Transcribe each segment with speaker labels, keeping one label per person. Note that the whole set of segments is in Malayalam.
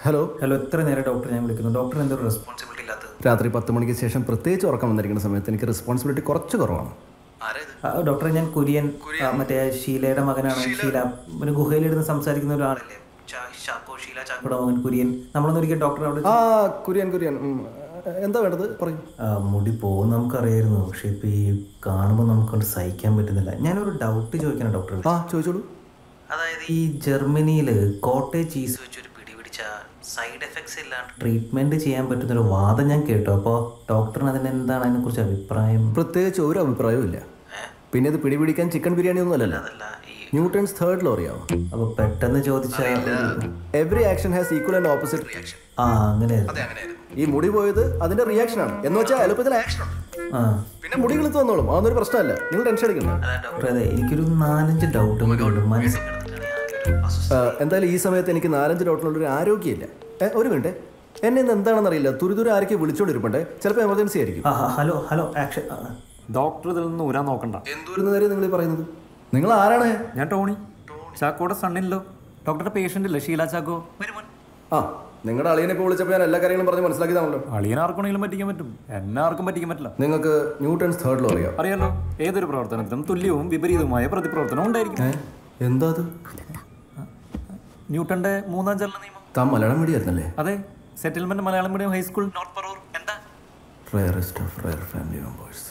Speaker 1: ഹലോ
Speaker 2: ഹലോ എത്ര നേരം ഡോക്ടർ ഞാൻ വിളിക്കുന്നു ഡോക്ടർ എന്തൊരു റെസ്പോൺസിബിലിറ്റി ഇല്ലാത്തത്
Speaker 1: രാത്രി പത്ത് മണിക്ക് ശേഷം പ്രത്യേകിച്ച് ഉറക്കം വന്നിരിക്കുന്ന സമയത്ത് എനിക്ക് റെസ്പോൺസിബിലിറ്റി കുറച്ച് കുറവാണ്
Speaker 2: ആ, ഡോക്ടറെ ഞാൻ കുര്യൻ ആ, മറ്റേ ഷീലയുടെ മകനാണ് ഷീല പിന്നെ ഗുഹയിലിരുന്ന് സംസാരിക്കുന്ന ഒരാളല്ലേ ചാ- ചാക്കോ ഷീല ചാക്കോയുടെ മകൻ കുര്യൻ നമ്മളൊന്നും ഒരിക്കൽ ഡോക്ടറെ അവിടെ
Speaker 1: ആ കുര്യൻ കുര്യൻ ഉം. എന്താ വേണ്ടത് പറയൂ
Speaker 2: ആ, മുടി പോകും നമുക്കറിയായിരുന്നു പക്ഷെ ഇപ്പൊ ഈ കാണുമ്പോൾ നമുക്കൊണ്ട് സഹിക്കാൻ പറ്റുന്നില്ല ഞാനൊരു ഡൗട്ട് ചോദിക്കണം ഡോക്ടർ
Speaker 1: ആ ചോദിച്ചോളൂ
Speaker 2: അതായത് ഈ ജർമ്മനിയിൽ കോട്ടേജ് ചീസ് വെച്ചൊരു പിടി പിടിച്ച സൈഡ് എഫക്ട്സ് ഇല്ലാണ്ട് ട്രീറ്റ്മെന്റ് ചെയ്യാൻ പറ്റുന്ന ഒരു വാദം ഞാൻ കേട്ടു അപ്പോൾ ഡോക്ടറിന് അതിന് എന്താണ് അതിനെക്കുറിച്ച് അഭിപ്രായം
Speaker 1: പ്രത്യേകിച്ച് ഒരു അഭിപ്രായവും ഇല്ല പിന്നെ ഇത് പിടിപിടിക്കാൻ ചിക്കൻ ബിരിയാണി ഒന്നും അല്ലല്ലോ
Speaker 2: അതല്ല ഈ
Speaker 1: ന്യൂട്ടൺസ് തേർഡ് ലോ അറിയാമോ
Speaker 2: അപ്പോൾ പെട്ടെന്ന് ചോദിച്ചാൽ
Speaker 1: every action has equal and opposite reaction
Speaker 2: ആ അങ്ങനെ
Speaker 1: ഈ മുടി പോയത് അതിന്റെ റിയാക്ഷൻ ആണ് എന്ന് വെച്ചാൽ എളുപ്പത്തിൽ ആക്ഷൻ ഉണ്ട്
Speaker 2: ആ
Speaker 1: പിന്നെ മുടി കിളുത്ത് വന്നോളും അതൊന്നും ഒരു പ്രശ്നമല്ല നിങ്ങൾ ടെൻഷൻ അടിക്കണ്ട
Speaker 2: അല്ല ഡോക്ടർ അതെ എനിക്കൊരു നാലഞ്ച് ഡൗട്ട് മനസ്സിൽ
Speaker 1: ആ, എന്തായാലും ഈ സമയത്ത് എനിക്ക് നാലഞ്ച് ഡോട്ടിനുള്ള ഒരു ആരോഗ്യമില്ല ഏ, ഒരു മിനിറ്റ് എന്നെ ഇന്ന് എന്താണെന്ന് അറിയില്ല തുരിതുര ആരൊക്കെ വിളിച്ചോണ്ടിരിപ്പുണ്ട് ചിലപ്പോൾ എമർജൻസി ആയിരിക്കും
Speaker 2: ആ ഹലോ ഹലോ ആക്ഷൻ
Speaker 3: ഡോക്ടർ ഇതിൽ നിന്ന് ഊരാൻ നോക്കണ്ട
Speaker 1: എന്തോരുന്ന കാര്യം നിങ്ങൾ ഈ പറയുന്നത് നിങ്ങൾ ആരാണ്
Speaker 3: ഞാൻ ടോണി ചാക്കോയുടെ സണ്ണില്ലോ ഡോക്ടറുടെ പേഷ്യന്റ് ഇല്ലേ ഷീല ചാക്കോ
Speaker 1: ആ നിങ്ങളുടെ അളിയനെ ഇപ്പോൾ വിളിച്ചപ്പോൾ ഞാൻ എല്ലാ കാര്യങ്ങളും പറഞ്ഞ് മനസ്സിലാക്കിയതാണല്ലോ
Speaker 3: അളിയൻ ആർക്കാണെങ്കിലും പറ്റിക്കാൻ പറ്റും എന്നെ ആർക്കും പറ്റിക്കാൻ പറ്റില്ല
Speaker 1: നിങ്ങൾക്ക് ന്യൂട്ടൺസ് തേർഡ് ലോ അറിയാം
Speaker 3: അറിയാലോ ഏതൊരു പ്രവർത്തനത്തിനും തുല്യവും വിപരീതവുമായ പ്രതിപ്രവർത്തനം ഉണ്ടായിരിക്കും
Speaker 1: ഏ എന്താ അത്
Speaker 3: ന്യൂട്ടന്റെ മൂന്നാം ചലന നിയമം
Speaker 1: താൻ മലയാളം മീഡിയം ആയിരുന്നല്ലേ
Speaker 3: അതെ settlement Malayalam medium high school North Paravur എന്താ
Speaker 1: rarest of rare family members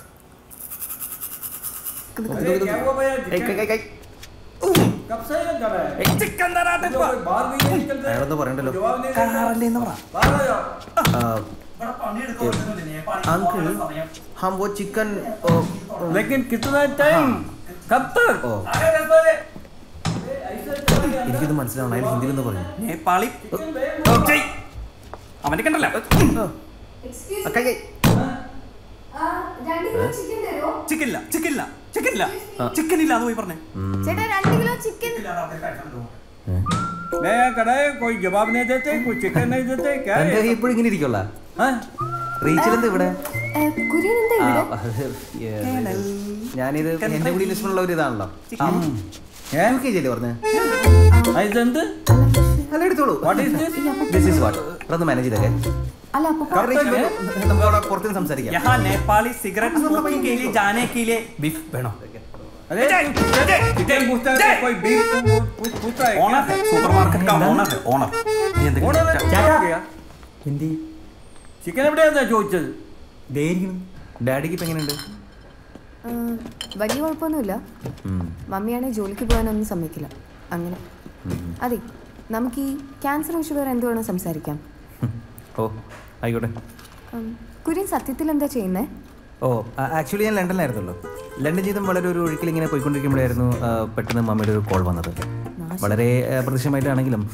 Speaker 2: അയാളെന്താ പറയണ്ടല്ലോ अंकल हम वो चिकन
Speaker 4: लेकिन कितना टाइम कब तक
Speaker 2: എനിക്കിത് മനസ്സിലാവണം അയാൾ ഹിന്ദിയിൽ എന്ന് പറഞ്ഞു
Speaker 3: നേപ്പാളി അവനെ കണ്ടല്ലോ
Speaker 5: രണ്ട് കിലോ ചിക്കൻ തരോ
Speaker 3: ചിക്കനില്ല ചിക്കനില്ല ചിക്കനില്ല ചിക്കനില്ല എന്ന് പോയി പറഞ്ഞേ
Speaker 5: ചേട്ടാ രണ്ട് കിലോ ചിക്കൻ
Speaker 4: नया कढ़ाई कोई जवाब नहीं देते कोई चिकन नहीं देते क्या है
Speaker 2: ഇപ്പോഴും ഇങ്ങനെ ഇരിക്കുള്ള
Speaker 4: हाँ?
Speaker 2: റീച്ചൽ എന്താ ഇവിടെ
Speaker 5: കുര്യൻ എന്താ
Speaker 2: ആ,
Speaker 5: ഇവിടെ
Speaker 2: അത് ഞാനിത് എന്റെ കൂടി ലിസ്റ്റിലുള്ള ഒരു ഇതാണല്ലോ
Speaker 4: ഏ?
Speaker 2: യു കെ ജിയല്ലേ പറഞ്ഞേ
Speaker 4: ऐसे
Speaker 2: അല്ല എടുത്തോളൂ
Speaker 4: What is this?
Speaker 2: This is what അതൊന്ന് മാനേജ് ചെയ്തേ
Speaker 5: അല്ല അപ്പൊ
Speaker 2: നമുക്ക് അവിടെ പുറത്തുനിന്ന് സംസാരിക്കാം
Speaker 3: यहाँ नेपाली सिगरेट स्मोकिंग के लिए जाने के लिए बीफ बनो
Speaker 4: अरे चिकन पूछता है तो कोई बीफ पूछ- पूछ- पूछता है
Speaker 3: ഓണർ
Speaker 4: क्या?
Speaker 3: സൂപ്പർമാർക്കറ്റ് का ഓണർ ഓണർ നീ എന്തെങ്കിലും
Speaker 4: ഓണർ
Speaker 3: ചാ-
Speaker 4: क्या
Speaker 2: ഹിന്ദി
Speaker 4: ചിക്കൻ എവിടെയാ ചോദിച്ചത്
Speaker 2: ഡാഡിക്ക് ഇപ്പൊ എങ്ങനെയുണ്ട്
Speaker 5: ആ, വലിയ കുഴപ്പമൊന്നുമില്ല മമ്മിയാണെങ്കിൽ ജോലിക്ക് പോകാനൊന്നും സമ്മതിക്കില്ല അങ്ങനെ അതെ നമുക്ക് ഈ ക്യാൻസർ ഇഷ്യൂ വേറെ എന്ത് വേണം സംസാരിക്കാം
Speaker 2: ഓ ആയിക്കോട്ടെ
Speaker 5: ഉം, കുര്യൻ സത്യത്തിൽ എന്താ ചെയ്യുന്നേ
Speaker 2: ഓ ആക്ച്വലി ഞാൻ ലണ്ടനിലായിരുന്നല്ലോ ലണ്ടൻ ജീവിതം വളരെ ഒരു ഒഴുക്കിൽ ഇങ്ങനെ പോയിക്കൊണ്ടിരിക്കുമ്പോഴായിരുന്നു ആ, പെട്ടെന്ന് മമ്മിയുടെ ഒരു കോൾ വന്നത് വളരെ ആ, പ്രതീക്ഷിതമായിട്ടാണെങ്കിലും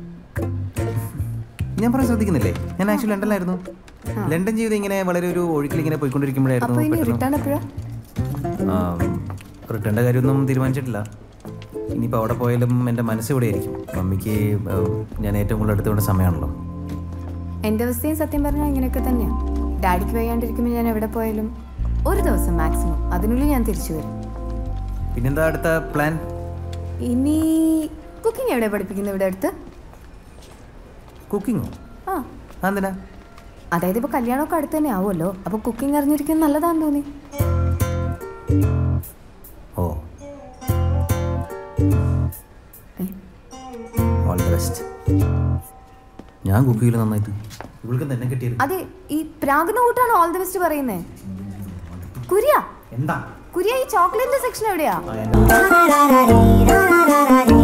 Speaker 2: ഞാൻ പറയാൻ ശ്രദ്ധിക്കുന്നില്ലേ ഞാൻ ആക്ച്വലി ലണ്ടനിലായിരുന്നു ലണ്ടൻ ജീവിതം ഇങ്ങനെ വളരെ ഒരു ഒഴുക്കിൽ ഇങ്ങനെ പോയിക്കൊണ്ടിരിക്കുമ്പോഴായിരുന്നു
Speaker 5: അപ്പൊ ഇനി
Speaker 2: പെട്ടെന്ന്
Speaker 5: റിട്ടേൺ എപ്പോഴാ
Speaker 2: റിട്ടേണിൻ്റെ കാര്യമൊന്നും തീരുമാനിച്ചിട്ടില്ല ഇനിയിപ്പോൾ അവിടെ പോയാലും എൻ്റെ മനസ്സ് ഇവിടെ ആയിരിക്കും മമ്മിക്ക് ആ, ഞാൻ ഏറ്റവും കൂടുതൽ എടുത്തുകൊണ്ട് സമയമാണല്ലോ
Speaker 5: എൻ്റെ അവസ്ഥയും സത്യം പറഞ്ഞാൽ ഇങ്ങനെയൊക്കെ തന്നെയാണ് ഡാഡിക്ക് വയ്യാണ്ടിരിക്കുമ്പോൾ ഞാൻ എവിടെ പോയാലും ഒരു ദിവസം മാക്സിമം അതിനുള്ളിൽ ഞാൻ തിരിച്ചു വരും
Speaker 2: പിന്നെന്താ അടുത്ത പ്ലാൻ
Speaker 5: ഇനി കുക്കിംഗ് എവിടെ പഠിപ്പിക്കുന്നത് ഇവിടെ അടുത്ത്
Speaker 2: കുക്കിങ്ങോ
Speaker 5: ആ
Speaker 2: എന്തിനാ
Speaker 5: അതായത് ഇപ്പോൾ കല്യാണമൊക്കെ അടുത്ത് തന്നെ ആവുമല്ലോ അപ്പോൾ കുക്കിംഗ് അറിഞ്ഞിരിക്കുന്നത് നല്ലതാന്ന് തോന്നി
Speaker 2: ഓ
Speaker 5: ഏ?
Speaker 2: ഓൾ ദ ബെസ്റ്റ് ഞാൻ കുക്ക് ചെയ്യില്ല നന്നായിട്ട് ഇവൾക്ക് തന്നെ കിട്ടിയത്
Speaker 5: അതെ ഈ പ്രാകുന്ന കൂട്ടാണ് ഓൾ ദി ബെസ്റ്റ് പറയുന്നേ കുര്യ
Speaker 2: എന്താ
Speaker 5: കുര്യ ഈ ചോക്ലേറ്റിന്റെ സെക്ഷൻ എവിടെയാ
Speaker 2: ആ, എന്നെ-